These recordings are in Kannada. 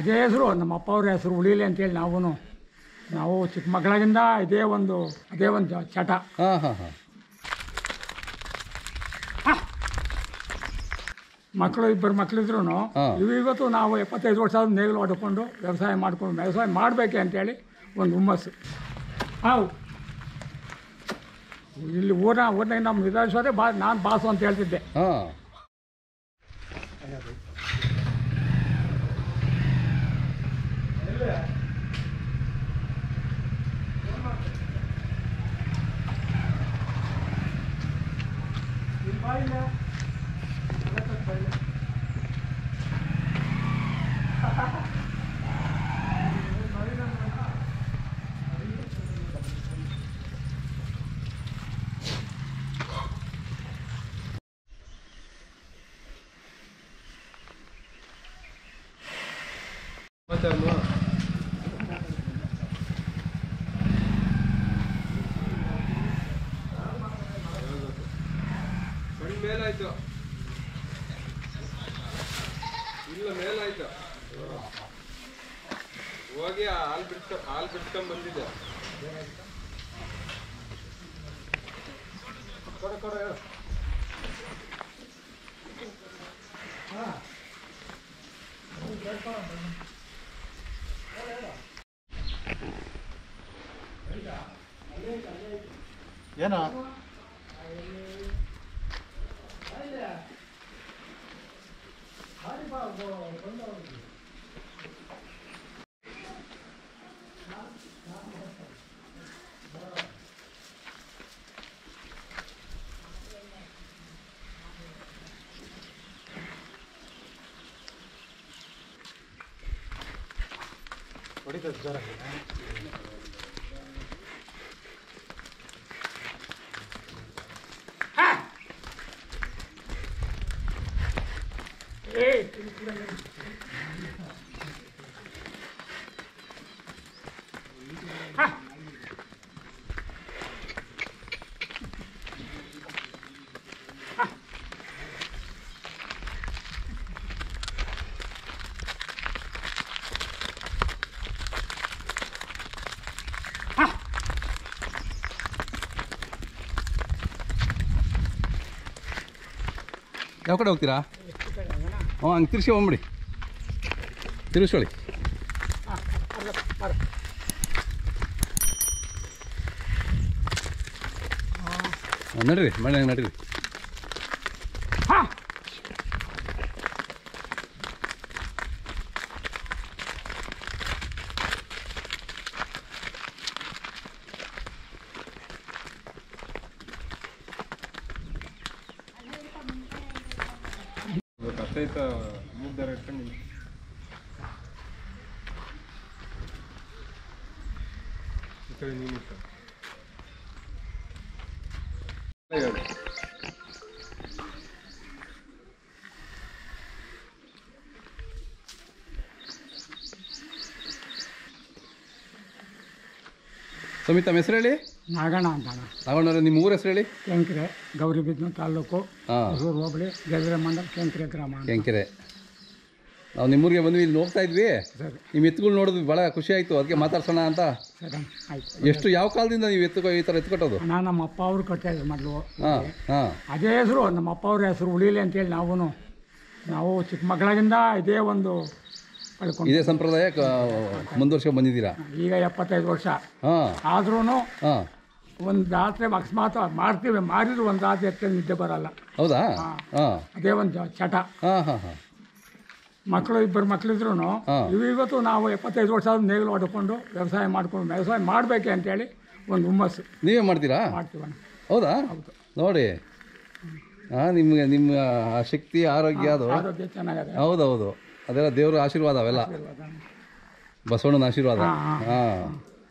ಅದೇ ಹೆಸರು ನಮ್ಮ ಅಪ್ಪ ಅವ್ರ ಹೆಸರು ಉಳಿಲಿ ಅಂತೇಳಿ ನಾವು ನಾವು ಚಿಕ್ಕ ಮಕ್ಕಳಾಗಿಂದ ಇದೇ ಒಂದು ಅದೇ ಒಂದು ಜ- ಚಟ ಹಾಂ ಹಾಂ ಹಾಂ ಮಕ್ಕಳು ಇಬ್ಬರು ಮಕ್ಕಳಿದ್ರು ಹಾ. ಇವು ಇವತ್ತು ನಾವು ಎಪ್ಪತ್ತೈದು ವರ್ಷ ಆದ ನೇಗಿಲು ಹೊಡ್ಕೊಂಡು ವ್ಯವಸಾಯ ಮಾಡ್ಕೊಂಡು ವ್ಯವಸಾಯ ಮಾಡಬೇಕೆ ಅಂತೇಳಿ ಒಂದು ಹುಮ್ಮಸ್ಸು ಹೌದು ಇಲ್ಲಿ ಊರ ಊರಿನಾಗ ನಮ್ಮ ವಿಧಾನಸಭೆ ಬಾ ನಾನು ಬಾಸು ಅಂತ ಹೇಳ್ತಿದ್ದೆ ಹಾಂ ಕಣ್ಣು ಮೇಲಾಯ್ತು ಇಲ್ಲ ಮೇಲಾಯ್ತು ಹೋಗಿ ಆ ಹಾಲು ಬಿಡ್ಸ್ಕೊ ಹಾಲು ಬಿಡ್ಸ್ಕೊಂಡ್ ಬಂದಿದ್ದೆ ಏನೋ ಏಯ್ ಯಾವ ಕಡೆ ಹೋಗ್ತೀರಾ ಹ್ಞೂ ಹಂಗೆ ತಿರ್ಸಿ ಹೋಗ್ಬಿಡಿ ತಿರ್ಸ್ಕೊಳ್ಳಿ ಹಾಂ, ನಡೀರಿ ಮಳೆ ನಡೀರಿ ಹಾ ಕತ್ತೈತ ಮೂಗ್ದಾರ ಇಟ್ಕೊಂಡು ನಿಂತು. ಈ ಕಡೆ ನೀನು ಇಟ್ಟು. ಹೇಳು. ಸ್ವಾಮಿ ತಮ್ಮ ಹೆಸರು ಹೇಳಿ ನಾಗಣ್ಣ ಅಂತಾಣ ನಾಗಣ್ಣವ್ರೆ ನಿಮ್ಮ ಊರ ಹೆಸರು ಹೇಳಿ ಕೆಂಕ್ರೆ ಗೌರಿಬಿದ್ನೂರು ತಾಲೂಕು ಹಾಂ ಹೊಸೂರು ಹೋಬಳಿ ಗಜರೆ ಮಂಡಲ ಕೆಂಕ್ರೆ ಗ್ರಾಮ ಅಂತ. ಕೆಂಕೆರೆ ನಾವು ನಿಮ್ಮೂರಿಗೆ ಬಂದ್ವಿ ಇಲ್ಲಿ ನೋಡ್ತಾ ಇದ್ವಿ ಸರಿ ನಿಮ್ಮ ಎತ್ತುಗಳು ನೋಡಿದ್ವಿ ಭಾಳ ಖುಷಿ ಆಯಿತು ಅದಕ್ಕೆ ಮಾತಾಡ್ಸೋಣ ಅಂತ ಸರಿ ಆಯ್ತು ಎಷ್ಟು ಯಾವ ಕಾಲದಿಂದ ನೀವು ಎತ್ತು ಈ ಥರ ಎತ್ತು ಕಟ್ಟೋದು ನಾನು ನಮ್ಮ ಅಪ್ಪ ಅವರು ಕಟ್ಟಾಯಿದ್ರು ಮೊದಲು ಹಾಂ ಹಾಂ ಅದೇ ಹೆಸರು ನಮ್ಮ ಅಪ್ಪ ಅವ್ರ ಹೆಸರು ಉಳಿಲಿ ಅಂತೇಳಿ ನಾವು ನಾವು ಚಿಕ್ಕ ಮಕ್ಕಳಾಗಿಂದ ಇದೇ ಒಂದು ಪಡ್ಕೊಂಡು ಇದೇ ಸಂಪ್ರದಾಯ ಕ- ಮುಂದುವರ್ಸ್ಕೊಂಡು ಬಂದಿದ್ದೀರಾ ಈಗ ಎಪ್ಪತ್ತೈದು ವರ್ಷ ಹಾಂ ಆದ್ರೂ ಹಾಂ ಒಂದು ರಾತ್ರಿ ಅಕಸ್ಮಾತ್ ಮಾಡ್ತೀವಿ ಮಾಡಿದ್ರು ಒಂದು ರಾತ್ರಿ ಎತ್ತ ನಿದ್ದೆ ಬರಲ್ಲ ಹೌದಾ ಹಾಂ ಅದೇ ಒಂದು ಜ- ಚಟ ಹಾಂ ಹಾಂ ಹಾಂ ಮಕ್ಕಳು ಇಬ್ಬರು ಮಕ್ಕಳಿದ್ರು ಹಾ. ಇವು ಇವತ್ತು ನಾವು ಎಪ್ಪತ್ತೈದು ವರ್ಷ ಆದ ನೇಗಿಲು ಹೊಡ್ಕೊಂಡು ವ್ಯವಸಾಯ ಮಾಡ್ಕೊಂಡು ವ್ಯವಸಾಯ ಮಾಡಬೇಕೆ ಅಂತೇಳಿ ಒಂದು ಹುಮ್ಮಸ್ಸು ನೀವೇ ಮಾಡ್ತೀರಾ ಮಾಡ್ತೀವಣ್ಣ ಹೌದಾ ನೋಡಿ ಹಾಂ ನಿಮಗೆ ನಿಮ್ಮ ಆ ಶಕ್ತಿ ಆರೋಗ್ಯ ಅದು ಆರೋಗ್ಯ ಚೆನ್ನಾಗದೆ ಹೌದೌದು ಅದೆಲ್ಲ ದೇವರ ಆಶೀರ್ವಾದ ಅವೆಲ್ಲ ಬಸವಣ್ಣನ ಆಶೀರ್ವಾದ ಹಾ, ಹಾ. ಹಾಂ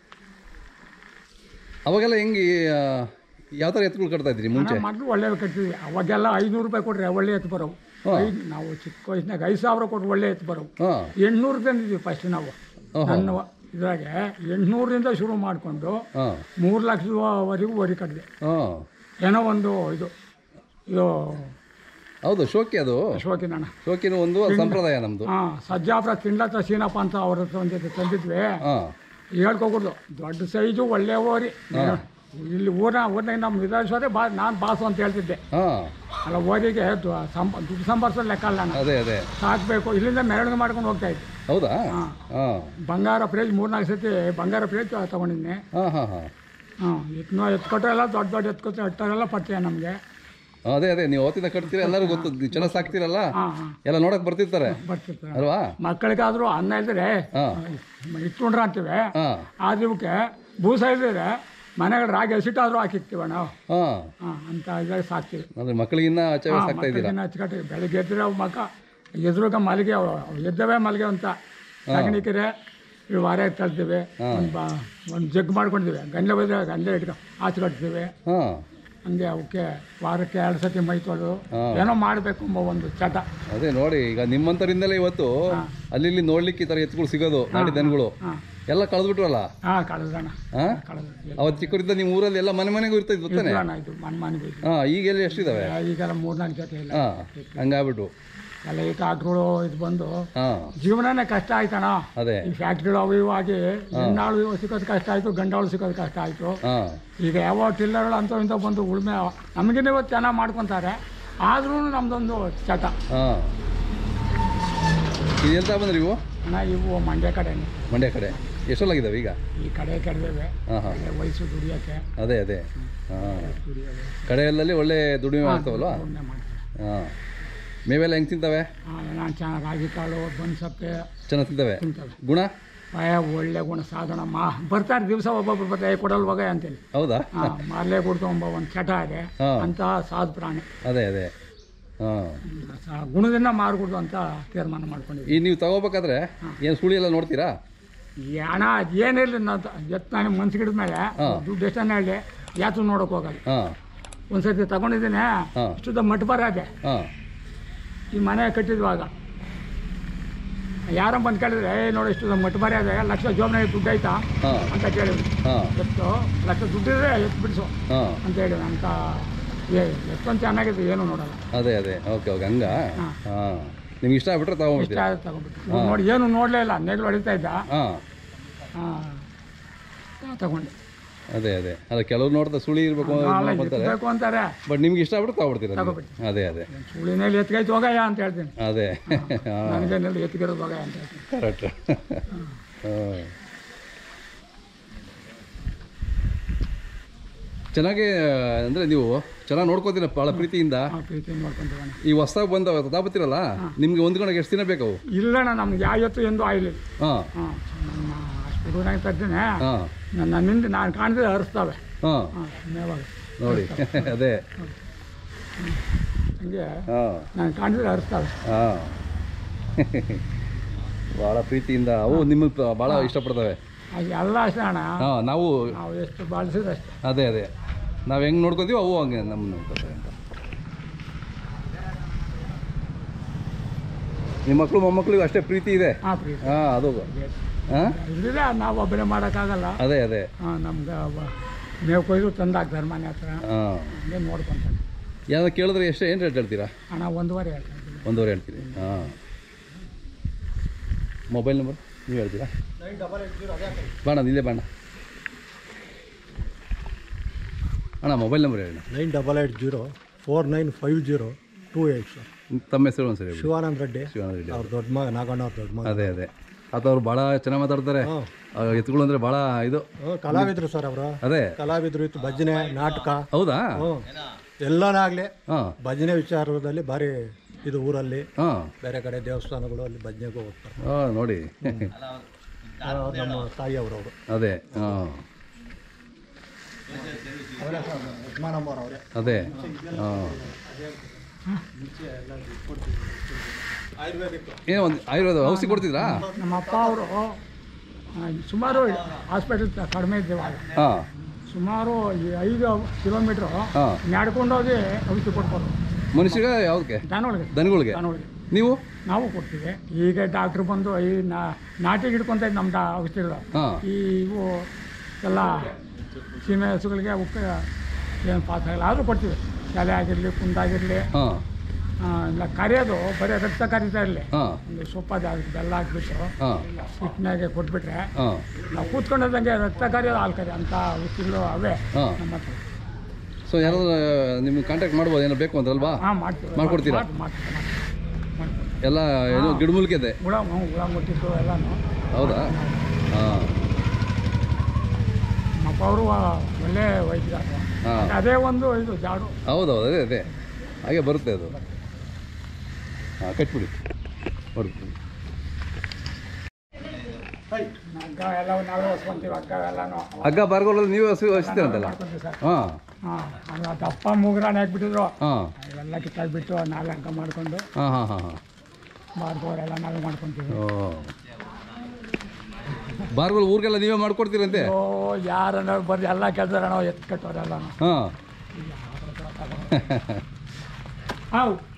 ಅವಾಗೆಲ್ಲ ಹೆಂಗೆ ಆ, ಯಾವ ಥರ ಎತ್ತುಗಳು ಕಟ್ತಾ ಇದ್ರಿ ಮುಂಚೆ ಮೊದಲು ಒಳ್ಳೆ ಕಟ್ತೀವಿ ಅವಾಗೆಲ್ಲ ಐನೂರು ರೂಪಾಯಿ ಕೊಟ್ರೆ ಒಳ್ಳೆ ಎತ್ತು ಬರೋವು ಹಾ. ಐದು ನಾವು ಚಿಕ್ಕ ವಯಸ್ಸಿನಾಗ ಐದು ಸಾವಿರ ಕೊಟ್ಟು ಒಳ್ಳೆ ಎತ್ತು ಬರೋವು ಹಾಂ ಎಂಟ್ನೂರು ತಂದಿದ್ವಿ ಫಸ್ಟ್ ನಾವು ಓಹೋ. ನನ್ನ ಇದ್ರಾಗೆ ಎಂಟ್ನೂರಿಂದ ಶುರು ಮಾಡಿಕೊಂಡು ಹಾಂ ಮೂರು ಲಕ್ಷದವರೆಗೂ ವರಿ ಕಟ್ಟಿದೆ ಹಾಂ ಏನೋ ಒಂದು ಇದು ಇದು ಹೌದು ಶೋಕಿ ಅದು ಶೋಕಿನಣ್ಣ ಶೋಕಿನೂ ಒಂದು ಸಂಪ್ರದಾಯ ನಮ್ಮದು ಹಾಂ ಸಜ್ಜಾಪುರ ತಿಂಡತ್ರ ಸೀನಪ್ಪ ಅಂತ ಅವ್ರ ಹತ್ರ ಒಂದು ಜೊತೆ ತಂದಿದ್ವಿ ಹಾಂ ಹೇಳ್ಕೊಕೊಡ್ದು ದೊಡ್ಡ ಸೈಜು ಒಳ್ಳೆ ಓರಿ ಇಲ್ಲಿ ಊರ ಊರಿನಾಗ ನಮ್ಮ ವಿಧಾನಸಭೆ ಬಾ ನಾನು ಬಾಸು ಅಂತ ಹೇಳ್ತಿದ್ದೆ ಹಾಂ ಅಲ್ಲ ಓದಿಗೆ ದು- ಸಂಪ ದುಡ್ಡು ಸಂಪಾದಿಸೋದು ಲೆಕ್ಕ ಅಲ್ಲ ನಾನು ಅದೇ ಅದೇ ಸಾಕಬೇಕು ಇಲ್ಲಿಂದ ಮೆರವಣಿಗೆ ಮಾಡ್ಕೊಂಡು ಹೋಗ್ತಾ ಇದ್ದೆ ಹೌದಾ ಹಾಂ ಹಾಂ ಬಂಗಾರ ಫ್ರೇಜ್ ಮೂರ್ನಾಲ್ಕು ಸತಿ ಬಂಗಾರ ಫ್ರೇಜ್ ತೊಗೊಂಡಿದ್ದೆ ಹಾಂ ಹಾಂ ಹಾಂ ಹಾಂ ಎತ್ನೋ ಎತ್ಕೊಟ್ಟು ಎಲ್ಲ ದೊಡ್ಡ ದೊಡ್ಡ ಎತ್ಕೊಟ್ಟು ಎತ್ತರೆಲ್ಲ ಪರಿಚಯ ನಮಗೆ ಅದೇ ಅದೇ ನೀವು ಅವತ್ತಿಂದ ಕಟ್ತೀರ ಎಲ್ಲರೂ ಗೊತ್ತು ನೀವು ಚೆನ್ನಾಗಿ ಸಾಕ್ತೀರಲ್ಲ ಹಾಂ ಹಾಂ ಎಲ್ಲ ನೋಡಕ್ ಬರ್ತಿರ್ತಾರೆ ಬರ್ತಿರ್ತಾರೆ ಅಲ್ವಾ ಮಕ್ಕಳಿಗಾದರೂ ಅನ್ನ ಇದ್ರೆ ಹಾಂ ಇಟ್ಕೊಂಡ್ರ ಅಂತೀವಿ ಹಾಂ ಆದ್ರೆ ಇವಕ್ಕೆ ಬೂಸ ಇದ್ರೆ ಮನೆಗಳು ರಾಗಿ ಹಸಿಟ್ಟಾದ್ರೂ ಹಾಕಿರ್ತೀವ ನಾವು ಹಾಂ ಹಾಂ ಅಂತ ಇದಾಗ ಸಾಕ್ತೀವಿ ಅಂದ್ರೆ ಮಕ್ಕಳಿಗಿನ್ನ ಆಚೆ ಹಾಂ, ಸಾಕ್ತಾ ಇದ್ದೀರಾ ಮಕ್ಕಳಿಗೆಲ್ಲ ಹಚ್ಕಟ್ಟು ಬೆಳಗ್ಗೆ ಎದ್ರೆ ಅವು ಮಕ್ಕ ಎದುರುಗ ಮಲ್ಗೆ ಅವು ಅವು ಎದ್ದವೇ ಮಲ್ಗೆ ಅಂತ ಸಗಣಿಕೆರೆ ಇವು ವಾರ ತಳ್ತೀವಿ ಒಂದು ಬಾ ಒಂದು ಜಗ್ ಮಾಡ್ಕೊಂಡಿದ್ದೀವಿ ಗಂಡ್ಲೆ ಹೋದ್ರೆ ಗಂಡ್ಲೆ ಇಟ್ಕೊ ಆಚೆ ಹಾಂ ಹಂಗೆ ಅವಕ್ಕೆ ವಾರಕ್ಕೆ ಎರಡು ಸತಿ ಮೈ ತೊಳೆದು ಹಾಂ. ಏನೋ ಮಾಡಬೇಕು ಎಂಬ ಒಂದು ಚಟ ಅದೇ ನೋಡಿ ಈಗ ನಿಮ್ಮಂಥರಿಂದಲೇ ಇವತ್ತು ಅಲ್ಲಿ ಇಲ್ಲಿ ನೋಡ್ಲಿಕ್ಕೆ ಈ ಥರ ಎತ್ತುಗಳು ಸಿಗೋದು ನಾಟಿ ದನಗಳು ಹಾಂ ಎಲ್ಲ ಕಳೆದ್ಬಿಟ್ರಲ್ಲ ಹಾಂ ಕಳೆದಣ್ಣ ಹಾಂ ಕಳೆದ ಅವತ್ತು ಚಿಕ್ಕವರಿದ್ದ ನಿಮ್ಮ ಊರಲ್ಲಿ ಎಲ್ಲ ಮನೆ ಮನೆಗೂ ಇರ್ತಾಯಿತ್ತು ಗೊತ್ತಾನೆ ಅಣ್ಣ ಇದು ಮನೆ ಮನೆಗೆ ಹೋಯ್ತು. ಹಾಂ ಈಗ ಎಲ್ಲಿ ಎಷ್ಟಿದಾವೆ ಈಗೆಲ್ಲ ಮೂರ್ನಾಲ್ಕು ಜೊತೆ ಇಲ್ಲ ಹಾಂ ಹಂಗಾಗ್ಬಿಟ್ಟು ಎಲ್ಲ ಈ ಟ್ರಾಕ್ಟ್ರುಗಳು ಇದು ಬಂದು ಹಾಂ ಜೀವನನೇ ಕಷ್ಟ ಆಯ್ತಣ್ಣ ಅದೇ ಈ ಫ್ಯಾಕ್ಟ್ರಿಗಳು ಅವು ಇವು ಆಗಿ ಹೆಣ್ಣಾಳು ಸಿಗೋದು ಕಷ್ಟ ಆಯಿತು ಗಂಡಾಳು ಸಿಗೋದು ಕಷ್ಟ ಆಯಿತು ಹಾಂ ಈಗ ಯಾವ ಟಿಲ್ಲರ್ಗಳು ಅಂತ ಇಂಥ ಬಂದು ಉಳುಮೆ ನಮಗಿನ್ನ ಇವತ್ತು ಚೆನ್ನಾಗಿ ಮಾಡ್ಕೊತಾರೆ ಆದ್ರೂ ನಮ್ದೊಂದು ಚಟ ಹಾಂ ಇದು ಎಂತ ಬಂದ್ರಿ ಇವು ಅಣ್ಣ ಇವು ಮಂಡ್ಯ ಕಡೆನೇ ಮಂಡ್ಯ ಕಡೆ ಎಷ್ಟೊಲ್ಲಾಗಿದ್ದಾವೆ ಈಗ ಈ ಕಡೆ ಕೆಡದೇವೆ ಹಾಂ ಹಾಂ ವಯಸ್ಸು ದುಡಿಯೋಕ್ಕೆ ಅದೇ ಅದೇ ಹಾಂ ದುಡಿಯೋದು ಕಡೆಯಲ್ಲಲ್ಲಿ ಒಳ್ಳೆ ದುಡಿಮೆ ಆಗ್ತಾವಲ್ವಾ ಉಳುಮೆ ಮಾಡ್ತಾರೆ ಹಾಂ ಮೇವೆಲ್ಲ ಹೆಂಗೆ ತಿಂತವೆ ನಾನು ಚೆನ್ನಾಗಿ ರಾಗಿ ಕಾಳು ಬನ್ಸಪ್ಪೆ ಚೆನ್ನಾಗಿ ತಿಂತವೆ ತಿಂತವೆ ಗುಣ ಭಯ ಒಳ್ಳೆ ಗುಣ ಸಾಧನ ಮಾ ಬರ್ತಾರೆ ದಿವಸ ಒಬ್ಬೊಬ್ರು ಬರ್ತಾರೆ ಕೊಡಲ್ವಾಗ ಅಂತೇಳಿ ಹೌದಾ ಹಾಂ ಮಾರ್ಲೆ ಕೊಡ್ಕೊಂಬ ಒಂದು ಚಟ ಇದೆ ಹಾ. ಅಂತ ಸಾಧು ಪ್ರಾಣಿ ಅದೇ ಅದೇ ಹಾಂ ಸ- ಗುಣದಿಂದ ಮಾರ್ಕೊಡ್ದು ಅಂತ ತೀರ್ಮಾನ ಮಾಡ್ಕೊಂಡಿದ್ವಿ ಈ ನೀವು ತಗೋಬೇಕಾದ್ರೆ ಏನು ಸುಳಿ ಎಲ್ಲ ನೋಡ್ತೀರಾ ಈ ಹಣ ಏನಿರಲಿ ನಾವು ಎತ್ತು ನಾನು ಮನ್ಸಿಗೆ ಹಿಡಿದ್ಮೇಲೆ ಹಾ. ದುಡ್ಡು ಎಷ್ಟನ್ನ ಹೇಳಿ ಯಾತು ನೋಡೋಕೆ ಹೋಗಲ್ಲ ಹಾಂ ಒಂದ್ಸತಿ ತಗೊಂಡಿದ್ದೀನಿ ಹಾ. ಇಷ್ಟುದ ಮಠ ಬರದೆ ಹಾಂ ಈ ಮನೆ ಕಟ್ಟಿದ್ವಾಗ ಯಾರ ಬಂದು ಕೇಳಿದ್ರೆ ಏ ನೋಡಿ ಇಷ್ಟುದ ಮಠ ಬರದೆ ಲಕ್ಷ ಜೋಬ್ನಾಗ ದುಡ್ಡು ಆಯ್ತಾ ಹಾಂ ಅಂತ ಕೇಳಿದ್ವಿ ಹಾಂ ಎತ್ತು ಲಕ್ಷ ದುಡ್ಡಿದ್ರೆ ಎತ್ತು ಬಿಡಿಸು ಹಾಂ ಅಂತ ಹೇಳಿ ಅಂತ ಏ ಎಷ್ಟೊಂದು ಚೆನ್ನಾಗಿದೆ ಏನು ನೋಡಲ್ಲ ಅದೇ ಅದೇ ಓಕೆ ಓಕೆ ಹಂಗ ಹಾ. ಹಾಂ ನಿಮ್ಗೆ ಇಷ್ಟ ಆಗ್ಬಿಟ್ರೆ ಇಷ್ಟ ತಗೊಂಡ್ಬಿಡ್ತೀರಾ ಆಯ್ತು ತಗೊಂಡ್ಬಿಟ್ಟು ನೋಡಿ ಏನು ನೋಡಲೇ ಇಲ್ಲ ನೇಗ್ಲು ಹೊಡಿತಾ ಇದ್ದ ಹಾಂ ಹಾಂ ತಗೊಂಡೆ ಅದೇ ಅದೇ ಅಲ್ಲ ಕೆಲವ್ರು ನೋಡ್ತಾ ಸುಳಿ ಇರಬೇಕು ನಾಳೆ ಅಂತಾರೆ ಎತ್ತಬೇಕು ಅಂತಾರೆ ಬಟ್ ನಿಮ್ಗೆ ಇಷ್ಟ ಆಗ್ಬಿಟ್ರೆ ತಗೊಬಿಡ್ತೀರಾ ನೀವು? ತಗೊಬಿಡ್ತೀನಿ. ಅದೇ ಅದೇ ಸುಳಿನಲ್ಲಿ ಎತ್ಕೈತು ಹೋಗಯ್ಯ ಅಂತ ಹೇಳ್ತೀನಿ ಅದೇ ಹಾಂ ನನಗೇನೆಲ್ಲ ಎತ್ಕಿರೋದು ಹೋಗಯ್ಯ ಅಂತ ಹೇಳ್ತೀನಿ ಕರೆಕ್ಟ್ ಹಾಂ ಚೆನ್ನಾಗಿ ಅಂದರೆ ನೀವು ಚೆನ್ನಾಗಿ ನೋಡ್ಕೋತೀರ ಭಾಳ ಪ್ರೀತಿಯಿಂದ ಆ ಪ್ರೀತಿಯಿಂದ ನೋಡ್ಕೊಂತೀವಣ್ಣ ಈ ಹೊಸ್ದಾಗಿ ಬಂದ ತಗೋಬತ್ತೀರಲ್ಲ ನಿಮ್ಗೆ ಹೊಂದ್ಕೊಳಕ್ಕೆ ಎಷ್ಟು ದಿನ ಬೇಕು ಅವು ಇಲ್ಲಣ್ಣ ನಮ್ಗೆ ಯಾವ ಎತ್ತು ಎಂದು ಆಯ್ಲಿಲ್ಲ ಹಾಂ ಹಾಂ ನಮ್ಮ ಅಷ್ಟು ಹುಡುಗನಾಗ ತರ್ತೀನಿ ಹಾಂ ನನ್ನ ನನ್ನಿಂದ ನಾನು ಕಾಣಿದ್ರೆ ಹರಿಸ್ತವೆ ಹಾಂ ಹಾಂ ಮೇವಾಗ ನೋಡಿ ಅದೇ ಹಂಗೆ ಹಾಂ ನಾನು ಕಾಣಿದ್ರೆ ಹರಿಸ್ತವೆ ಹಾಂ ಭಾಳ ಪ್ರೀತಿಯಿಂದ ಅವು ನಿಮಗೆ ಭಾಳ ಇಷ್ಟಪಡ್ತವೆ ಅದು ಎಲ್ಲ ಅಷ್ಟೇ ಅಣ್ಣ ಹಾಂ ನಾವು ನಾವು ಎಷ್ಟು ಬಾಳಿಸಿದ್ರೆ ಅಷ್ಟೇ ಅದೇ ಅದೇ ನಾವು ಹೆಂಗೆ ನೋಡ್ಕೊತೀವಿ ಅವು ಹಂಗೆ ನಮ್ಮ ನೋಡ್ಕೊತವೆ ಅಂತ ನಿಮ್ಮ ಮಕ್ಕಳು ಮೊಮ್ಮಕ್ಕಳಿಗೂ ಅಷ್ಟೇ ಪ್ರೀತಿ ಇದೆ ಹಾಂ ಪ್ರೀತಿ ಹಾಂ ಅದು ಹಾಂ ಇದ್ರಿಲ್ಲ ನಾವು ಒಬ್ಬನೇ ಮಾಡೋಕ್ಕಾಗಲ್ಲ ಅದೇ ಅದೇ ಹಾಂ ನಮ್ಗೆ ಮೇವು ಕೊಯ್ದು ತಂದಾಕ್ತಾರೆ ಮನೆ ಹತ್ರ ಹಾಂ ಹಂಗೆ ನೋಡ್ಕೊಂತಾನೆ ಯಾರು ಕೇಳಿದ್ರೆ ಎಷ್ಟು ಏನು ರೇಟ್ ಹೇಳ್ತೀರಾ ಹಣ ಒಂದೂವರೆ ಹೇಳ್ತಾ ಇದ್ದೀನಿ ಒಂದೂವರೆ ಹೇಳ್ತೀರಿ ಹಾಂ ಮೊಬೈಲ್ ನಂಬರ್ ನೀವು ಹೇಳ್ತೀರಾ ಬಾಣ ಇಲ್ಲೇ ಬಾಣ ಅಣ್ಣ ಮೊಬೈಲ್ ನಂಬರ್ ಹೇಳಿ nine double eight zero four nine five zero two eight sir ತಮ್ಮ ಹೆಸರು ಒಂದ್ಸರಿ ಹೇಳಿ ಶಿವಾನಂದ ರೆಡ್ಡಿ ಶಿವಾನಂದ ರೆಡ್ಡಿ ಅವ್ರ ದೊಡ್ಡ ಮಗ ನಾಗಣ್ಣ ಅವ್ರ ದೊಡ್ಡ ಮಗ ಅದೇ ಅದೇ ಆತ ಅವ್ರು ಭಾಳ ಚೆನ್ನಾಗಿ ಮಾತಾಡ್ತಾರೆ ಹಾಂ ಆ, ಎತ್ತುಗಳು ಅಂದರೆ ಭಾಳ ಇದು ಹ್ಮ್, ಕಲಾವಿದರು ಸರ್ ಅವರು ಅದೇ ಕಲಾವಿದರು ಇತ್ತು ಭಜನೆ ನಾಟಕ ಹೌದಾ ಹ್ಞೂ ಎಲ್ಲನಾಗಲಿ ಹಾಂ ಭಜನೆ ವಿಚಾರದಲ್ಲಿ ಭಾರಿ ಇದು ಊರಲ್ಲಿ ಹಾಂ ಬೇರೆ ಕಡೆ ದೇವಸ್ಥಾನಗಳು ಅಲ್ಲಿ ಭಜನೆಗೂ ಹೋಗ್ತಾರೆ ಹಾಂ ನೋಡಿ ಅವ್ರು ನಮ್ಮ ತಾಯಿ ಅವರು ಅವರು ಅದೇ ಹಾಂ ಅವರೇ ಸರ್ ಯಜಮಾನಮ್ಮವ್ರು ಅವರೇ ಅದೇ ಹಾಂ ಆಯುರ್ವೇದಿಕ್ ಏನೋ ಒಂದು ಆಯುರ್ವೇದ ಔಷಧಿ ಕೊಡ್ತಿದ್ರಾ ನಮ್ಮ ಅಪ್ಪ ಅವರು ಸುಮಾರು ಹಾಸ್ಪಿಟಲ್ ಕಡಿಮೆ ಇದ್ದೇವಾಗ ಹಾಂ ಸುಮಾರು ಈ ಐದು ಕಿಲೋಮೀಟ್ರು ಹಾಂ ನಡ್ಕೊಂಡೋಗಿ ಔಷಧಿ ಕೊಡ್ಬೋದು ಮನುಷ್ಯಗೆ ಯಾವುದಕ್ಕೆ ದನಗಳಿಗೆ ದನಗಳಿಗೆ ದನಗಳಿಗೆ ನೀವು ನಾವು ಕೊಡ್ತೀವಿ ಈಗ ಡಾಕ್ಟ್ರು ಬಂದು ಈ ನಾ ನಾಟಿಗೆ ಹಿಡ್ಕೊಂತ ಇದ್ದು ನಮ್ಮ ಡಾ- ಔಷಧಿಗಳು ಹಾಂ ಈ ಇವು ಎಲ್ಲ ಸೀಮೆ ಹಸುಗಳಿಗೆ ಉಪ್ಪ ಏನು ಪಾಸ್ ಆಗಲ್ಲ ಆದರೂ ಕೊಡ್ತೀವಿ ತಲೆ ಆಗಿರಲಿ ಕುಂದಾಗಿರಲಿ ಹಾಂ ಆ, ಇಲ್ಲ ಕರಿಯೋದು ಬರೀ ರಕ್ತ ಕರಿತಾ ಇರಲಿ ಹಾಂ ಒಂದು ಸೊಪ್ಪ ಅದಕ್ಕೆ ಬೆಲ್ಲ ಹಾಕ್ಬಿಟ್ಟು ಹಾಂ ಹಿಟ್ಟಿನಾಗೆ ಕೊಟ್ಬಿಟ್ರೆ ಹಾಂ ನಾವು ಕೂತ್ಕೊಂಡಿದ್ದಂಗೆ ರಕ್ತ ಕರಿಯೋದು ಹಾಲು ಕರಿ ಅಂತ ವಸ್ತುಗಳು ಅವೇ ಹಾಂ ನಮ್ಮ ಹತ್ರ ಸೊ ಯಾರಾದ್ರೂ ನಿಮ್ಗೆ ಕಾಂಟ್ಯಾಕ್ಟ್ ಮಾಡ್ಬೋದು ಏನೋ ಬೇಕು ಅಂದ್ರಲ್ವಾ ಹಾಂ ಮಾಡ್ತೀವಿ ಮಾಡ್ಕೊಡ್ತೀರಾ? ಮಾಡ್ತೀವಿ, ಮಾಡ್ತೀವಿ, ಮಾಡ್ತೀವಿ. ಎಲ್ಲ ಏನೋ ಗಿಡಮೂಲಿಕೆ ಹುಳ ಹ್ಞೂ, ಹುಳ ಮುಟ್ಟಿದ್ದು ಎಲ್ಲನೂ ಹೌದಾ ಹಾಂ ನಮ್ಮ ಅವರು ಒಳ್ಳೆ ವೈದ್ಯರು ಹಾಂ ಅದೇ ಒಂದು ಇದು ಜಾಡು ಹೌದೌದು ಅದೇ ಅದೇ ಹಾಗೆ ಬರುತ್ತೆ ಅದು ಹಾಂ ಕಟ್ಬಿಡಿ ಹೊರತು ಹಗ್ಗ ಎಲ್ಲ ನಾವೇ ಹೊಸ್ಕೊಂತೀವಿ ಹಗ್ಗ ಎಲ್ಲನೂ ಹಗ್ಗ ಬಾರ್ಗೋಲಲ್ಲಿ ನೀವು ಹಸಿ ಹಚ್ತೀರಂತಲ್ಲ ಮಾಡ್ಕೊಂತೀವಿ ಸರ್ ಹಾಂ ಹಾಂ ಅದು ದಪ್ಪ ಮೂಗ್ರಾನ ಹಾಕ್ಬಿಟ್ಟಿದ್ರು ಹಾಂ ಇವೆಲ್ಲ ಕಿತ್ತಾಕ್ಬಿಟ್ಟು ನಾವೇ ಹಗ್ಗ ಮಾಡ್ಕೊಂಡು ಹಾಂ ಹಾಂ ಹಾಂ ಹಾಂ ಬಾರ್ಗೋರೆಲ್ಲ ನಾವೇ ಮಾಡ್ಕೊಂತೀವಿ ಓ ಬಾರ್ಗೋಲ್ ಊರಿಗೆಲ್ಲ ನೀವೇ ಮಾಡ್ಕೊಡ್ತೀರಂತೆ ಓ ಯಾರನ್ನ ಬರ್ರಿ ಎಲ್ಲ ಕೆಲಸ ನಾವು ಎತ್ತು ಕಟ್ಟೋರೆಲ್ಲ ಹಾಂ ಹಾವು